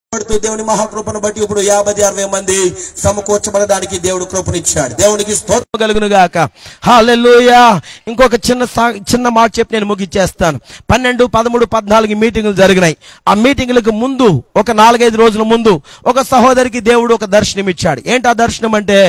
పడుతూ దేవుని మహాకృపను బట్టి ఇప్పుడు యాభై అరవై మంది సమకూర్చబడడానికి దేవుడు కృపనిచ్చాడు దేవునికి స్తోత్రం కలుగును గాక హాలెలూయా ఇంకొక చిన్న సా- చిన్న మాట చెప్పి నేను ముగిచ్చేస్తాను పన్నెండు పదమూడు పద్నాలుగు మీటింగులు జరిగినాయి ఆ మీటింగులకు ముందు ఒక నాలుగైదు రోజుల ముందు ఒక సహోదరికి దేవుడు ఒక దర్శనం ఇచ్చాడు ఏంటి ఆ దర్శనం అంటే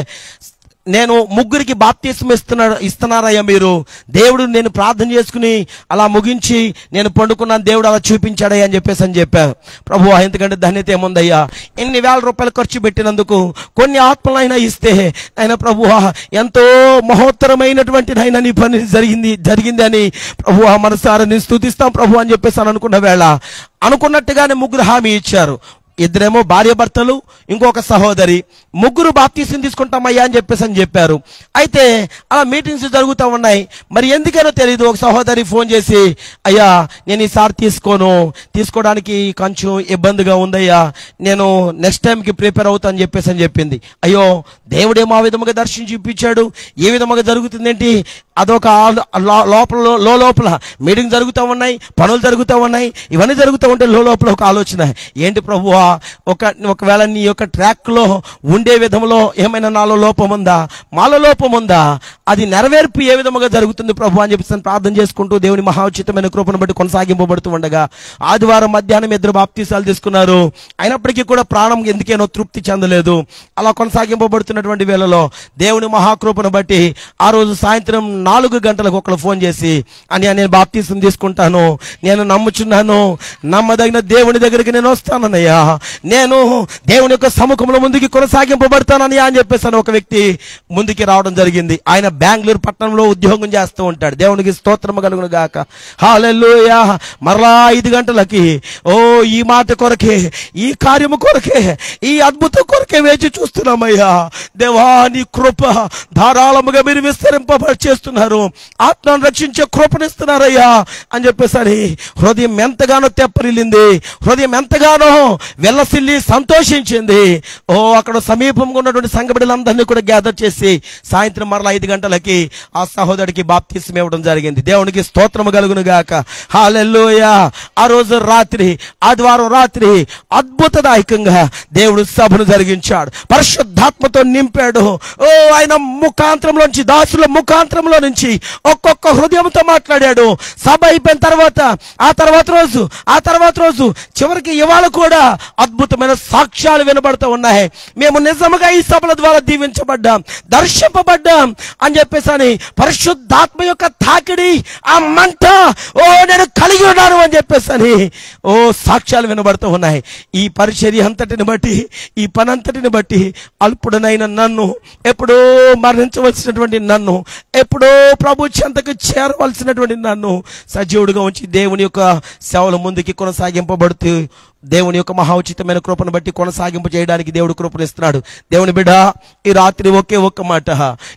నేను ముగ్గురికి బాప్తీసం ఇస్తున్నా ఇస్తున్నారయ్యా మీరు దేవుడు నేను ప్రార్థన చేసుకుని అలా ముగించి నేను పండుకున్నాను దేవుడు అలా చూపించాడయ్యా అని చెప్పేసి అని చెప్పారు ప్రభు ఎందుకంటే ధన్యత ఏముందయ్యా ఇన్ని వేల రూపాయలు ఖర్చు పెట్టినందుకు కొన్ని ఆత్మలైనా ఇస్తే ఆయన ప్రభు ఎంతో మహోత్తరమైనటువంటి అయినా నీ పని జరిగింది జరిగింది అని ప్రభు మనసారా నేను స్థుతిస్తాం ప్రభు అని చెప్పేసి అని అనుకున్న వేళ అనుకున్నట్టుగానే ముగ్గురు హామీ ఇచ్చారు ఇద్దరేమో భార్య భర్తలు ఇంకొక సహోదరి ముగ్గురు బాప్తీసం తీసుకుంటామయ్యా అని చెప్పేసి అని చెప్పారు అయితే అలా మీటింగ్స్ జరుగుతూ ఉన్నాయి మరి ఎందుకనో తెలియదు ఒక సహోదరి ఫోన్ చేసి అయ్యా నేను ఈసారి తీసుకోను తీసుకోవడానికి కొంచెం ఇబ్బందిగా ఉందయ్యా నేను నెక్స్ట్ టైంకి ప్రిపేర్ అవుతా అని చెప్పేసి అని చెప్పింది అయ్యో దేవుడేమో ఆ విధముగా దర్శనం చూపించాడు ఏ విధముగా జరుగుతుందేంటి అదొక ఆలో- లో- లోపల లో లోపల మీటింగ్ జరుగుతూ ఉన్నాయి పనులు జరుగుతూ ఉన్నాయి ఇవన్నీ జరుగుతూ ఉంటే లో లోపల ఒక ఆలోచన ఏంటి ప్రభువా ఒక ఒకవేళ నీ యొక్క ట్రాక్ లో ఉండే విధంలో ఏమైనా నాలో లోపం ఉందా మాలో లోపం ఉందా అది నెరవేర్పు ఏ విధముగా జరుగుతుంది ప్రభు అని చెప్పేసి నేను ప్రార్థన చేసుకుంటూ దేవుని మహోచితమైన కృపను బట్టి కొనసాగింపబడుతూ ఉండగా ఆదివారం మధ్యాహ్నం ఇద్దరు బాప్తీసాలు తీసుకున్నారు అయినప్పటికీ కూడా ప్రాణం ఎందుకేనో తృప్తి చెందలేదు అలా కొనసాగింపబడుతున్నటువంటి వేళలో దేవుని మహాకృపను బట్టి ఆ రోజు సాయంత్రం నాలుగు గంటలకు ఒకరు ఫోన్ చేసి అని నేను బాప్తీసం తీసుకుంటాను నేను నమ్ముచున్నాను నమ్మదగిన దేవుని దగ్గరికి నేను వస్తానన్నయ్యా నేను దేవుని యొక్క సముఖంలో ముందుకి కొనసాగింపబడతానని అని చెప్పేసి అని ఒక వ్యక్తి ముందుకి రావడం జరిగింది ఆయన బెంగళూరు పట్టణంలో ఉద్యోగం చేస్తూ ఉంటాడు దేవునికి స్తోత్రము కలుగును గాక హాలెలూయా మరలా ఐదు గంటలకి ఓ ఈ మాట కొరకే ఈ కార్యము కొరకే ఈ అద్భుతం కొరకే వేచి చూస్తున్నామయ్యా దేవా నీ కృప ధారాళముగా మీరు విస్తరింప చేస్తున్నారు ఆత్మను రక్షించే కృపనిస్తున్నారయ్యా అని చెప్పేసి అని హృదయం ఎంతగానో తెప్పరిల్లింది హృదయం ఎంతగానో వెల్లసిల్లి సంతోషించింది ఓ అక్కడ సమీపంగా ఉన్నటువంటి సంఘ బిడ్డలందరినీ కూడా గ్యాదర్ చేసి సాయంత్రం మరలా ఐదు గంటలకి ఆ సహోదరుడికి బాప్తిసం ఇవ్వడం జరిగింది దేవునికి స్తోత్రము కలుగును గాక హాలెల్లోయా ఆ రోజు రాత్రి ఆదివారం రాత్రి అద్భుతదాయకంగా దేవుడు సభను జరిగించాడు పరిశుద్ధాత్మతో నింపాడు ఓ ఆయన ముఖాంతరంలోంచి దాసుల ముఖాంతరంలో నుంచి ఒక్కొక్క హృదయంతో మాట్లాడాడు సభ అయిపోయిన తర్వాత ఆ తర్వాత రోజు ఆ తర్వాత రోజు చివరికి ఇవాళ కూడా అద్భుతమైన సాక్ష్యాలు వినబడుతూ ఉన్నాయి మేము నిజముగా ఈ సభల ద్వారా దీవించబడ్డాం దర్శింపబడ్డాం అని చెప్పేసి అని పరిశుద్ధాత్మ యొక్క తాకిడి ఆ మంట ఓ నేను కలిగి ఉన్నాను అని చెప్పేసి అని ఓ సాక్ష్యాలు వినబడుతూ ఉన్నాయి ఈ పరిచర్య అంతటిని బట్టి ఈ పని అంతటిని బట్టి అల్పుడనైన నన్ను ఎప్పుడో మరణించవలసినటువంటి నన్ను ఎప్పుడో ప్రభు చెంతకు చేరవలసినటువంటి నన్ను సజీవుడిగా ఉంచి దేవుని యొక్క సేవల ముందుకి కొనసాగింపబడుతూ దేవుని యొక్క మహోచితమైన కృపను బట్టి కొనసాగింపు చేయడానికి దేవుడు కృపనిస్తున్నాడు దేవుని బిడ్డ ఈ రాత్రి ఒకే ఒక్క మాట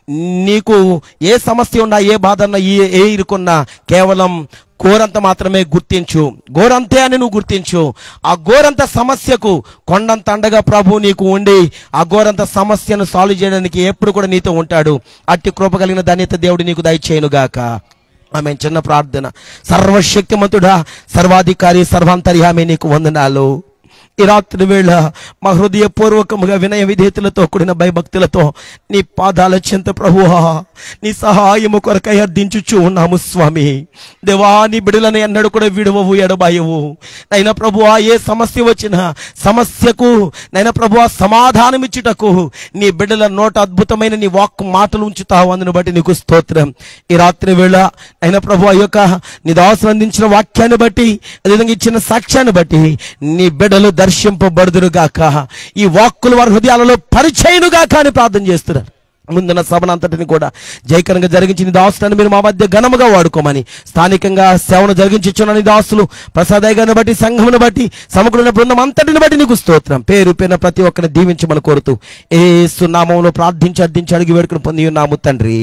నీకు ఏ సమస్య ఉన్నా ఏ బాధ ఉన్నా ఏ ఏ ఇరుకున్నా కేవలం గోరంత మాత్రమే గుర్తించు గోరంతే అని నువ్వు గుర్తించు ఆ గోరంత సమస్యకు కొండంత అండగా ప్రభు నీకు ఉండి ఆ గోరంత సమస్యను సాల్వ్ చేయడానికి ఎప్పుడు కూడా నీతో ఉంటాడు అట్టి కృప కలిగిన ధన్యత దేవుడు నీకు దయచేయనుగాక ఆమె చిన్న ప్రార్థన సర్వశక్తిమంతుడా సర్వాధికారి సర్వాంతర్యామి నీకు వందనాలు ఈ రాత్రి వేళ మా హృదయపూర్వకముగా వినయ విధేయతలతో కూడిన భయభక్తులతో నీ పాదాల చెంత ప్రభువా నీ సహాయము కొరకై అర్థించుచు ఉన్నాము స్వామి దేవా నీ బిడలను ఎన్నడూ కూడా విడవవు ఎడబాయవు నైనా ప్రభువా ఏ సమస్య వచ్చినా సమస్యకు నైనా ప్రభువా సమాధానం ఇచ్చుటకు నీ బిడ్డల నోట అద్భుతమైన నీ వాక్ మాటలు ఉంచుతావు అందును బట్టి నీకు స్తోత్రం ఈ రాత్రి వేళ అయినా ప్రభు ఆ యొక్క నీ దాసులు అందించిన వాక్యాన్ని బట్టి అదేవిధంగా ఇచ్చిన సాక్ష్యాన్ని బట్టి నీ బిడ్డలు దర్శింపబడుదురు గాక ఈ వాక్కులు వారి హృదయాలలో పరిచయను గాక అని ప్రార్థన చేస్తున్నారు ముందున్న సభనంతటిని కూడా జయకరంగా జరిగించిన నీ దాసులను మీరు మా మధ్య ఘనముగా వాడుకోమని స్థానికంగా సేవను జరిగించున్న నీ దాసులు ప్రసాదయ్యను బట్టి సంఘమును బట్టి సమగ్రున్న బృందం అంతటిని బట్టి నీకు స్తోత్రం పేరు పేరున ప్రతి ఒక్కరిని దీవించమని కోరుతూ ఏ సునామంలో ప్రార్థించి అర్థించి అడిగి వేడుకను పొంది ఉన్నాము తండ్రి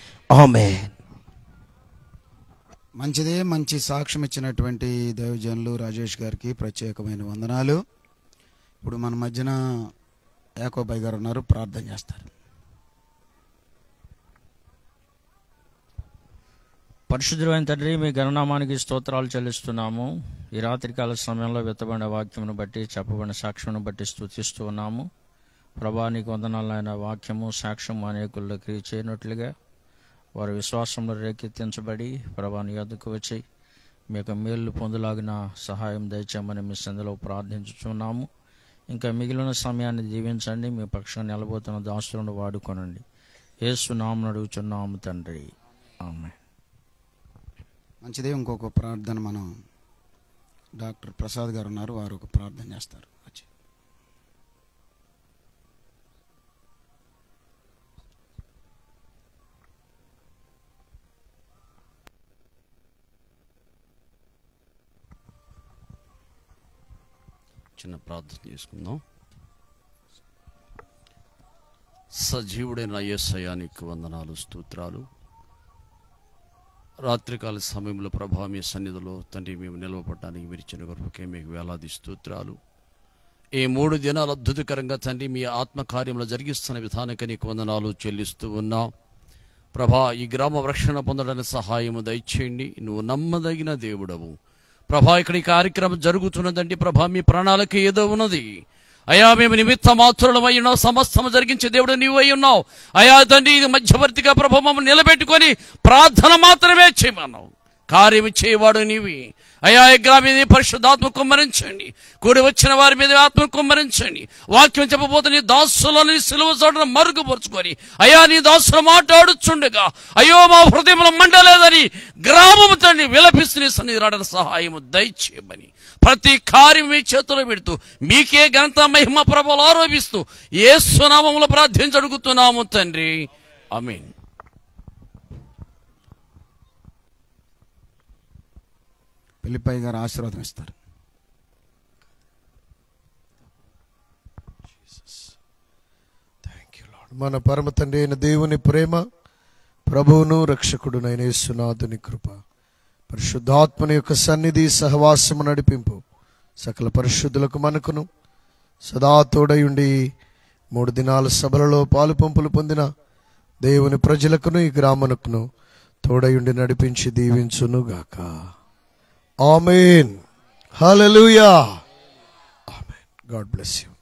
ఆమె మంచిదే మంచి సాక్ష్యం ఇచ్చినటువంటి దైవజనులు రాజేష్ గారికి ప్రత్యేకమైన వందనాలు ఇప్పుడు మన మధ్యన యాకోబాయ్ గారు ఉన్నారు ప్రార్థన చేస్తారు పరిశుద్ధమైన తండ్రి మీ గణనామానికి స్తోత్రాలు చెల్లిస్తున్నాము ఈ రాత్రికాల సమయంలో విత్తబడిన వాక్యమును బట్టి చెప్పబడిన సాక్ష్యమును బట్టి స్తుతిస్తూ ఉన్నాము ప్రభా నీకు వందనాలైన వాక్యము సాక్ష్యం అనేకుల్లో క్రియ చేయనట్లుగా వారి విశ్వాసంలో రేకెత్తించబడి ప్రభా నీ వద్దకు వచ్చి మీ యొక్క మేలు పొందలాగిన సహాయం దయచేయమని మీ సందులో ప్రార్థించుచున్నాము ఇంకా మిగిలిన సమయాన్ని దీవించండి మీ పక్షం నిలబోతున్న దాసులను వాడుకొనండి యేసు నామను అడుగుచున్నాము తండ్రి ఆమె మంచిదే ఇంకొక ప్రార్థన మనం డాక్టర్ ప్రసాద్ గారు ఉన్నారు వారు ఒక ప్రార్థన చేస్తారు వచ్చి. చిన్న ప్రార్థన చేసుకుందాం సజీవుడైన యేసయానికి వందనాలు స్తోత్రాలు రాత్రికాల సమయంలో ప్రభా మీ సన్నిధిలో తండ్రి మేము నిలవపడడానికి మీరు ఇచ్చిన గొప్పకే మీకు వేలాది స్తోత్రాలు ఈ మూడు దినాలు అద్భుతకరంగా తండ్రి మీ ఆత్మకార్యంలో జరిగిస్తున్న విధానానికి నీకు వందనాలు చెల్లిస్తూ ఉన్నాం ప్రభా ఈ గ్రామ రక్షణ పొందడానికి సహాయము దయచేయండి నువ్వు నమ్మదగిన దేవుడవు ప్రభా ఇక్కడ ఈ కార్యక్రమం జరుగుతున్నదంటే ప్రభా మీ ప్రణాళిక ఏదో ఉన్నది అయా మేము నిమిత్త మాత్రులమై ఉన్నావు సమస్తము జరిగించే దేవుడు నీవు అయి ఉన్నావు అయా తండ్రి ఇది మధ్యవర్తిగా ప్రభా మమ్మల్ని నిలబెట్టుకొని ప్రార్థన మాత్రమే చేయమన్నావు కార్యం చేయవాడు నీవి అయా ఈ గ్రామీణ పరిశుద్ధాత్మ కుమ్మరించండి కూడి వచ్చిన వారి మీద ఆత్మ కుమ్మరించండి వాక్యం చెప్పబోతే నీ దాసులని సిలువ చోటను మరుగుపరుచుకొని అయా నీ దాసులు మాట్లాడుచుండగా అయ్యో మా హృదయంలో మండలేదని గ్రామము తండ్రి విలపిస్తు నీ సన్నిధి రావడానికి సహాయము దయచేయమని ప్రతి కార్యం మీ చేతిలో పెడుతూ మీకే ఘనత మహిమ ప్రభలు ఆరోపిస్తూ ఏ సునామంలో ప్రార్థించడుగుతున్నాము తండ్రి ఆమేన్ పెళ్లిపై గారు ఆశీర్వాదం ఇస్తారు మన పరమ తండ్రి అయిన దేవుని ప్రేమ ప్రభువును రక్షకుడునైన యేసునాథుని కృప పరిశుద్ధాత్మని యొక్క సన్నిధి సహవాసము నడిపింపు సకల పరిశుద్ధులకు మనకును సదా తోడయుండి మూడు దినాల సభలలో పాలు పంపులు పొందిన దేవుని ప్రజలకును ఈ గ్రామనకును తోడయుండి నడిపించి దీవించును గాక amen hallelujah amen God bless you